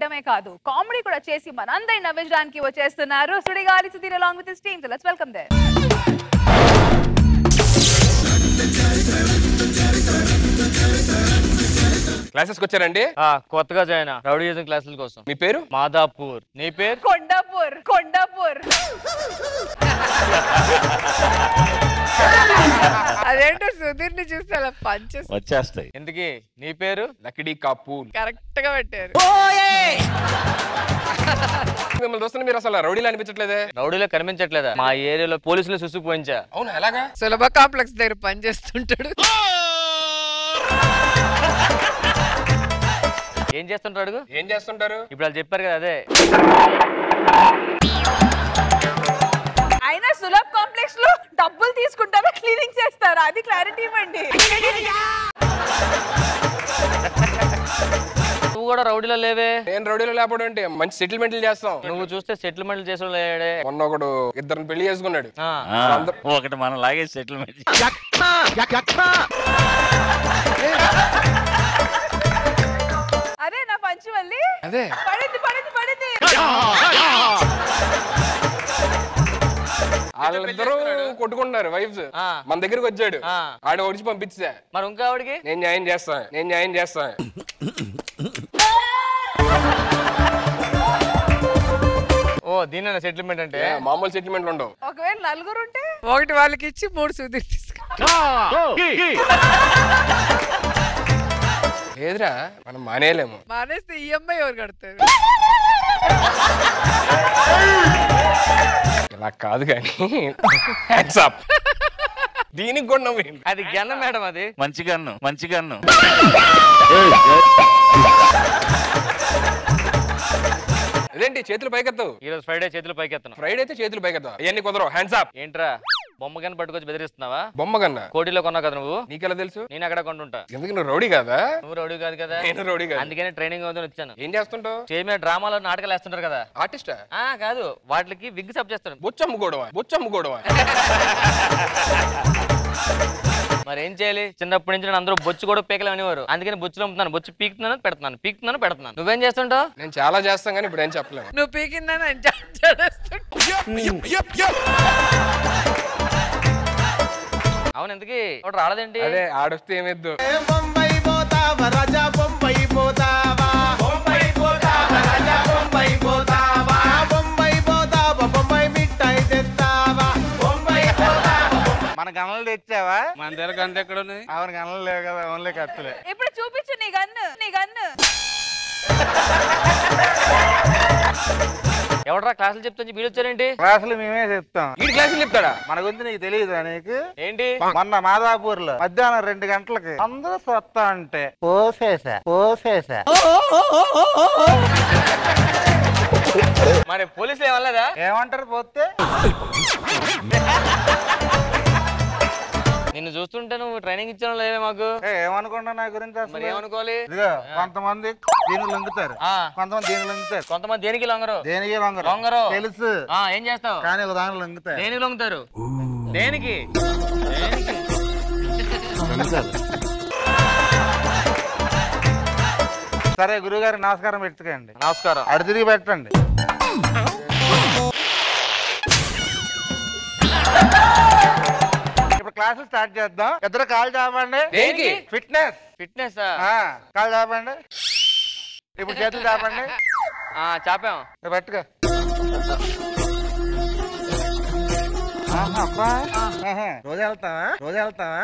చూడడమే కాదు కామెడీ కూడా చేసి మనందరి నవ్వించడానికి వచ్చేస్తున్నారు Sudigali Sudheer along with team so let's welcome their క్లాసెస్కి వచ్చారండి ఆ, కొత్తగా జాయిన్ రౌడీయిజం క్లాసుల కోసం మీ పేరు మాదాపూర్ నీ పేరు కొండాపూర్ కొండాపూర్ అదేంటో సుధీర్ ని చూస్తే అలా పంచేసి వచ్చేస్తాయి ఎందుకీ నీ పేరు లకిడీ కాపూల్ కరెక్ట్ గా పెట్టారు మిమ్మల్ని చూస్తున్న మీరు అసలు రౌడీలు అనిపించట్లేదే రౌడీలో కనిపించట్లేదా మా ఏరియాలో పోలీసులు సుసుకు పోయించా అవును ఎలాగా సులభ కాంప్లెక్స్ దగ్గర పనిచేస్తుంటాడు ఏం చేస్తుంటారు అడుగు ఏం చేస్తుంటారు ఇప్పుడు వాళ్ళు చెప్పారు కదా అదే అయినా సులభ్ కాంప్లెక్స్ లో డబ్బులు తీసుకుంటారా క్లీనింగ్ చేస్తారా అది క్లారిటీ ఇవ్వండి నువ్వు కూడా రౌడీలో లేవే నేను రౌడీలో లేకపోవడం అంటే మంచి సెటిల్మెంట్లు చేస్తాం నువ్వు చూస్తే సెటిల్మెంట్ చేసిన లేడే మొన్న ఒకడు ఇద్దరిని పెళ్లి చేసుకున్నాడు ఆ, ఆ, ఒకటి మనం లాగే సెటిల్మెంట్ అరే నా పంచువల్లి అదే పడింది పడింది పడింది వాళ్ళిద్దరూ కొట్టుకుంటున్నారు వైఫ్స్ ఆ. మన దగ్గరికి వచ్చాడు ఆ. ఆడ ఒడిచి పంపించా మరి ఇంకా ఆవిడకి నేను న్యాయం చేస్తా నేను న్యాయం చేస్తా ఓ దీని సెటిల్మెంట్ అంటే ఏ, మామూలు సెటిల్మెంట్లు ఉండవు ఒకవేళ నలుగురు ఉంటే ఒకటి వాళ్ళకి ఇచ్చి మూడు సుధీర్ తీసుకు లేదురా మనం మానేయలేము మానేస్తే ఈఎంఐ ఎవరు కడతారు ఇలా కాదు కానీ హ్యాండ్స్ అప్ దీనికి కూడా నవ్వు అది గన్న మేడం అది మంచి గన్ను మంచి గన్ను అదేంటి చేతులు పైకెత్తావు ఈ రోజు ఫ్రైడే చేతులు పైకెత్తను ఫ్రైడే అయితే చేతులు పైకెత్తావు అవన్నీ కుదరవు హ్యాండ్స్ అప్ ఏంట్రా బొమ్మ గన్న పట్టుకొచ్చి బెదిరిస్తున్నావా బొమ్మ కన్నా కోటిలో కొన్నావు కదా నువ్వు నీకెలా తెలుసు నేను అక్కడ కొంటుంటా ఎందుకు నువ్వు రౌడీ కాదా నువ్వు రౌడీ కాదు కదా నేను రౌడీ కాదు అందుకనే ట్రైనింగ్ అవుతుంది వచ్చాను ఏం చేస్తుంటావు స్టేజ్ మీద డ్రామాలో నాటకాలు వేస్తుంటారు కదా ఆర్టిస్టా ఆ కాదు వాటికి విగ్ సబ్ చేస్తాడు బొచ్చు అమ్ముకోవడమా బొచ్చు అమ్ముకోవడమా మరి ఏం చేయాలి చిన్నప్పటి నుంచి నేను అందరూ బొచ్చు కూడా పీకలు అనేవారు అందుకని బొచ్చులు అమ్ముతున్నాను బొచ్చు పీకుతున్నాను పెడుతున్నాను పీకుతున్నాను పెడుతున్నాను నువ్వేం చేస్తుంటావు నేను చాలా చేస్తాను కానీ ఇప్పుడు ఏం చెప్పలేము నువ్వు పీకిందని ఆయన జా- జడేస్తుంటాడు. అవును ఎందుకు ఒకటి రాలేదేంటి అదే ఆడొస్తే ఏమిద్దు బొంబాయి పోతావా రాజా బొంబాయి పోతావా బొంబాయి పోతావా రాజా బొంబాయి పోతావా బొంబాయి పోతావా బొంబాయి మిఠాయి తెస్తావా బొంబాయి పోతావా మన గణలు తెచ్చావా మన దగ్గర గంట ఎక్కడ ఉన్నది అవును గణలు లేవు కదా ఓన్లీ కత్తులే ఇప్పుడు చూపించు నీ గన్ను నీ గన్ను ఎవడరా క్లాసులు చెప్తాను వీళ్ళు వచ్చారేంటి క్లాసులు మేమే చెప్తాం ఈ క్లాసులు చెప్తాడా మన గురించి నీకు తెలియదా నీకు ఏంటి మొన్న మాదాపూర్ లో మధ్యాహ్నం రెండు గంటలకి అందరూ సొత్తా అంటే పోసేసా పోసేసా మరి పోలీసులు ఏమనలేదా ఏమంటారు పోతే నిన్ను చూస్తుంటే నువ్వు ట్రైనింగ్ ఇచ్చాను లేవే మాకు ఏ, ఏమనుకున్నా నా గురించి మరి అసలు ఏమనుకోవాలి ఇదిగో కొంతమంది దీని లొంగుతారు ఆ, కొంతమంది దీని లొంగుతారు కొంతమంది దేనికి లొంగరు దేనికి లొంగరు లొంగరు. తెలుసు ఆ, ఏం చేస్తావు కానీ ఒక దాని లొంగుతారు దేనికి లొంగుతారు దేనికి దేనికి సరే గురుగారు నమస్కారం పెట్టుకోండి నమస్కారం అడు తిరిగి పెట్టండి ఇప్పుడు క్లాసులు స్టార్ట్ చేద్దాం ఇద్దరు కాల్ చాపండి దేనికి ఫిట్నెస్ ఫిట్నెస్ కాల్ చాపండి ఇప్పుడు చేతులు చాపండి చాపాం ఇవి పట్టుకో ఆహా, అబ్బా. ఆహా. రోజు వెళ్తావా రోజు వెళ్తావా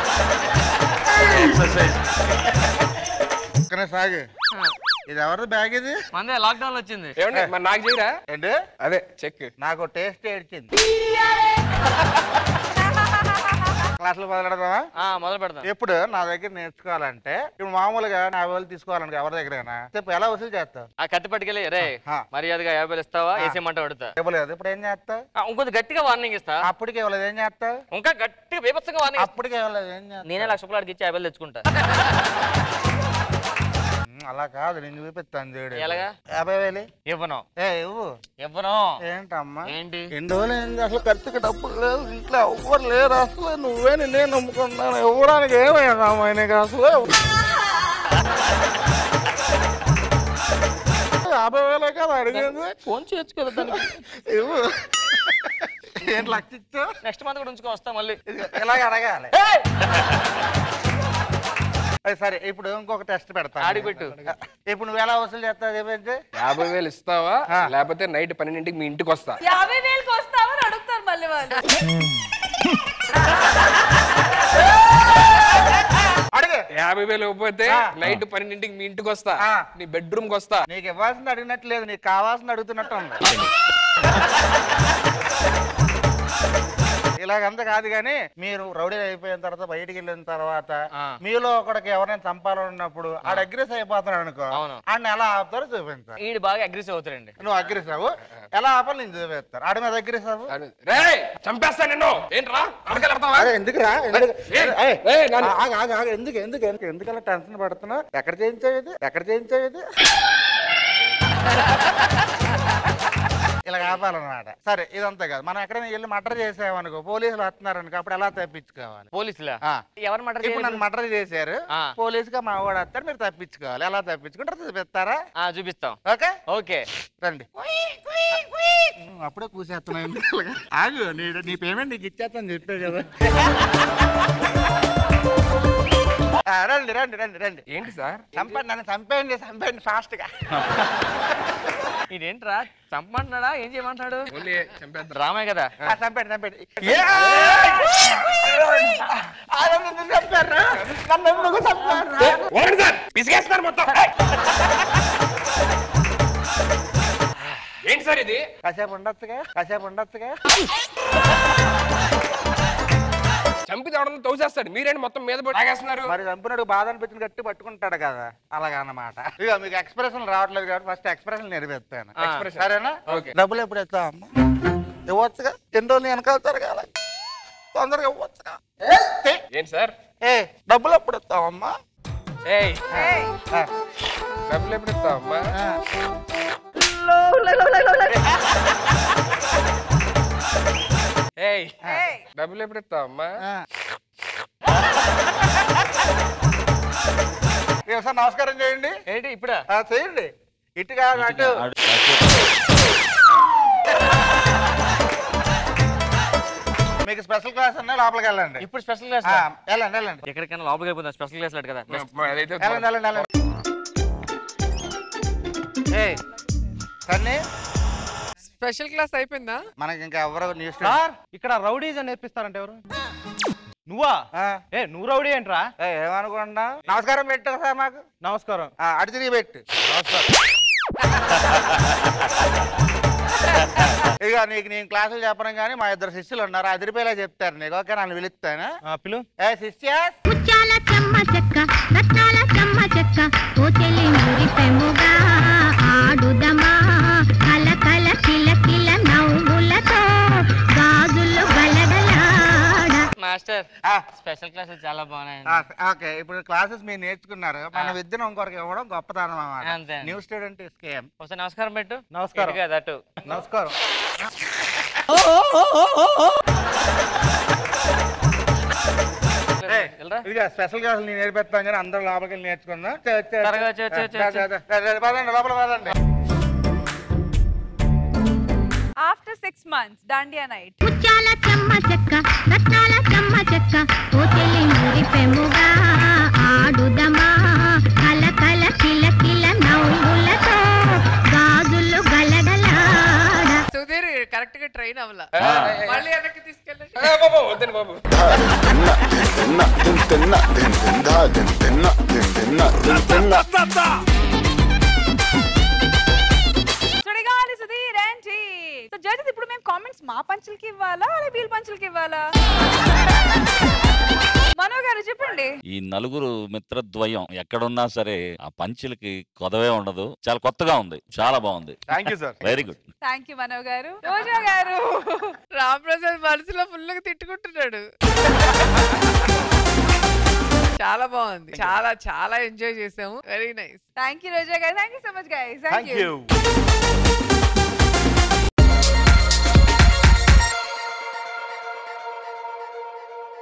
ఒక్కనే సాగు ఇది ఎవరిది బ్యాగ్ ఇది మందే లాక్డౌన్ వచ్చింది ఏమండి మరి నాకు చేయరా ఏంటి అదే చెక్ నాకు టేస్ట్ ఏడ్చింది క్లాసులు మొదలెడదామా ఆ, మొదలు పెడతాం ఇప్పుడు నా దగ్గర నేర్చుకోవాలంటే ఇప్పుడు మామూలుగా యాభై వేలు తీసుకోవాలంటే ఎవరి దగ్గరైనా చెప్పు ఎలా వసూలు చేస్తావు ఆ కత్తి పట్టుకెళ్ళి రే ఆ. మర్యాదగా యాభై వేలు ఇస్తావా వేసేయమంట పెడతా ఇవ్వలేదు ఇప్పుడు ఏం చేస్తావు ఆ, ఇంకొంచెం గట్టిగా వార్నింగ్ ఇస్తా అప్పటికి ఇవ్వలేదు ఏం చేస్తావు ఇంకా గట్టిగా బీభత్సంగా వార్నింగ్ అప్పటికి ఇవ్వలేదు ఏం చేస్తావు నేనే లక్ష రూపాయలు ఇచ్చి యాభై వేలు తెచ్చుకుంటా ఉమ్, అలా కాదు నేను చూపిస్తాను చూడు ఎలాగా? యాభై వేలు ఇవ్వను ఏ ఇవ్వు ఇవ్వను ఏంటమ్మా ఏంటి ఎన్ని రోజులు ఏంది అసలు ఖర్చుకి డబ్బులు లేవు ఇంట్లో ఎవ్వరు లేరు అసలు నువ్వే నేను నమ్ముకున్నాను ఇవ్వడానికి ఏమైనా అమ్మాయి నీకు అసలు యాభై వేలే కదా అడిగింది ఫోన్ చేయొచ్చు కదా దానికి ఇవ్వు. ఏంటి లక్ష ఇచ్చా నెక్స్ట్ మంత్ కూడా ఉంచుకో వస్తా మళ్ళీ ఇలాగ అడగాలి అది సరే ఇప్పుడు ఇంకొక టెస్ట్ పెడతా ఆడికి పెట్టు. ఇప్పుడు నువ్వు ఎలా వసూలు చేస్తావు చెప్పండి యాభై వేలు ఇస్తావా లేకపోతే నైట్ పన్నెండింటికి మీ ఇంటికి వస్తా యాభై వేలకు వస్తామని అడుగుతారు మళ్ళీ వాళ్ళు అడిగే యాభై వేలు ఇవ్వకపోతే ఆ. నైట్ పన్నెండింటికి మీ ఇంటికి వస్తా ఆ. నీ బెడ్రూమ్ కి వస్తా నీకు ఇవ్వాల్సింది అడిగినట్లేదు నీకు కావాల్సింది అడుగుతున్నట్టు ఉంది ఇలాగంతా కాదు కానీ మీరు రౌడీ అయిపోయిన తర్వాత బయటికి వెళ్ళిన తర్వాత ఆ. మీలో ఒకడికి ఎవరైనా చంపాలన్నప్పుడు ఆడ అగ్రెస్ అయిపోతున్నాడు అనుకో అవును. ఆడిని ఎలా ఆపుతారో చూపించారు ఈడు బాగా అగ్రెసివ్ అవుతాడండి నువ్వు అగ్రెస్ అవ్వు ఎలా ఆపాలి నేను చూపిస్తారు ఆడి మీద అగ్రెస్ అవ్వు రే చంపేస్తా నిన్ను ఏంట్రా అడగలుగుతావా అరే ఎందుకురా ఎందుకు ఏయ్, ఏయ్, ఏయ్, నన్ను- ఆగు, ఆగు, ఆగు, ఎందుకు ఎందుకు ఎందుకు ఎందుకలా టెన్షన్ పడుతున్నావు ఎక్కడ చేయించావు ఇది ఎక్కడ చేయించావు ఇది ఇలా ఆపాలన్నమాట సరే ఇదంతా కాదు మనం ఎక్కడైనా వెళ్ళి మర్డర్ చేసామనుకో పోలీసులు వస్తున్నారు అనుకో అప్పుడు ఎలా తప్పించుకోవాలి పోలీసులా ఆ. ఎవరు మాట ఇప్పుడు నన్ను మర్డర్ చేశారు ఆ. పోలీసుగా మా వాడు వస్తారు మీరు తప్పించుకోవాలి ఎలా తప్పించుకుంటారు చూపిస్తారా చూపిస్తాం ఓకే ఓకే రండి నువ్వు అప్పుడే కూసేస్తున్నావు ఎందుకు అలాగా? ఆగు నీ నీ పేమెంట్ నీకు ఇచ్చేస్తాను చెప్పావు కదా ఆ, రండి రండి రండి రండి ఏంటి సార్ చంపండి నన్ను చంపేయండి చంపేయండి ఫాస్ట్ గా ఇదేంట్రా చంపమంటున్నాడా ఏం చేయమంటున్నాడు ఓన్లీ చంపేద్దాం రామే కదా ఆ, చంపండి చంపండి ఆ, నన్ను ఎందుకు చంపారు నన్ను ఎందుకు చంపారు ఓన్లీ సార్ పిసిగేస్తున్నారు మొత్తం ఏంటి సార్ ఇది కాసేపు ఉండొచ్చుగా కాసేపు ఉండొచ్చుగా చంపి తేవడం తోసేస్తాడు మీరేంటి మొత్తం మీద పడి తాగేస్తున్నారు మరి చంపినట్టు బాధ అనిపించిన గట్టి పట్టుకుంటాడు కదా అలాగా అన్నమాట ఇక మీకు ఎక్స్ప్రెషన్ రావట్లేదు కాబట్టి ఫస్ట్ ఎక్స్ప్రెషన్ నేర్పిస్తాను ఆ. Expression. సరేనా Okay. డబ్బులు ఎప్పుడు ఇస్తావు అమ్మ ఇవ్వచ్చుగా ఎన్ని రోజులు వెనకాల జరగాల తొందరగా ఇవ్వచ్చుగా ఏ, ఏంటి సార్ ఏ డబ్బులు ఎప్పుడు ఇస్తావమ్మా ఏయ్ ఏయ్, ఆ, డబ్బులు ఎప్పుడు ఇస్తావు అమ్మా ఆ. ఏయ్ ఏయ్. డబ్బులు ఎప్పుడు ఇస్తావు అమ్మా ఆ. ఇక ఒకసారి నమస్కారం చేయండి ఏంటి ఇప్పుడా ఆ, చేయండి ఇటు కాదు అటు మీకు స్పెషల్ క్లాస్ ఉన్నాయి లోపలికి వెళ్ళండి ఇప్పుడు స్పెషల్ క్లాస్ ఆ, వెళ్ళండి వెళ్ళండి ఎక్కడికైనా లోపలికి వెళ్ళిపోతాం స్పెషల్ క్లాస్ లాంటి కదా మా- అదైతే వెళ్ళండి వెళ్ళండి వెళ్ళండి ఏయ్ సన్నీ స్పెషల్ క్లాస్ అయిపోయిందా మనకి ఇంకా ఎవరు న్యూస్ సార్ ఇక్కడ రౌడీస్ అని నేర్పిస్తారంట ఎవరు నువ్వా ఏ నువ్వు రౌడీ ఏంట్రా ఏమనుకున్నా నమస్కారం పెట్టు సార్ మాకు నమస్కారం ఆ, అటు తిరిగి పెట్టు ఇక నీకు నేను క్లాసులు చెప్పడం కానీ మా ఇద్దరు శిష్యులు ఉన్నారు అదిరిపోయేలా చెప్తారు నీకు ఓకే నన్ను పిలుస్తాను ఆ, పిలు ఏ శిష్యాస్ ముత్యాల చెమ్మ చెక్క రత్నాల చెమ్మ చెక్క ఓ చెల్లి మురిపెముగా ఆడుదమా కల కల కిల కిల నవ్వులతో గాజులు గలగలాడ మాస్టర్ ఆ, స్పెషల్ క్లాసులు చాలా బాగున్నాయి ఆ, ఓకే ఇప్పుడు క్లాసెస్ మీరు నేర్చుకున్నారు మన విద్యను ఇంకొకరికి ఇవ్వడం గొప్పతనం అన్నమాట అంతే. న్యూ స్టూడెంట్ స్కేమ్ ఒకసారి నమస్కారం పెట్టు నమస్కారం. ఇటు కాదు అటు నమస్కారం ఏయ్, వెళ్ళరా ఇదిగో స్పెషల్ క్లాసులు నేను నేర్పిస్తాను కానీ అందరూ లోపలికి వెళ్ళి నేర్చుకుందాం చే, చే, చే. త్వరగా చే, చే, చే, దా, దా, దా. దా, దా, పదండి లోపల పదండి after six months Dandiya night ముత్యాల చెమ్మ చెక్క రత్నాల చెమ్మ చెక్క ఓ చెల్లి మురిపెముగా ఆడుదమా కల కల కిల కిల నవ్వులతో గాజులు గలగలాడ సుధీర్ కరెక్ట్ గా ట్రైన్ అవ్వాల మళ్ళీ వెనక్కి తీసుకెళ్ళండి ఏ, బాబు వద్దండి బాబు సుడిగాలి సుధీర్ ఏంటి సో జడ్జెస్ ఇప్పుడు మేము కామెంట్స్ మా పంచులకి ఇవ్వాలా అలా వీళ్ళ పంచులకి ఇవ్వాలా మనో గారు చెప్పండి ఈ నలుగురు మిత్రద్వయం ఎక్కడున్నా సరే ఆ పంచులకి కొదవే ఉండదు చాలా కొత్తగా ఉంది చాలా బాగుంది thank you sir very good thank you Mano గారు రోజా గారు రామ్ ప్రసాద్ మనసులో ఫుల్ గా తిట్టుకుంటున్నాడు చాలా బాగుంది చాలా చాలా ఎంజాయ్ చేసాము very nice thank you Roja గారు thank you so much guys thank you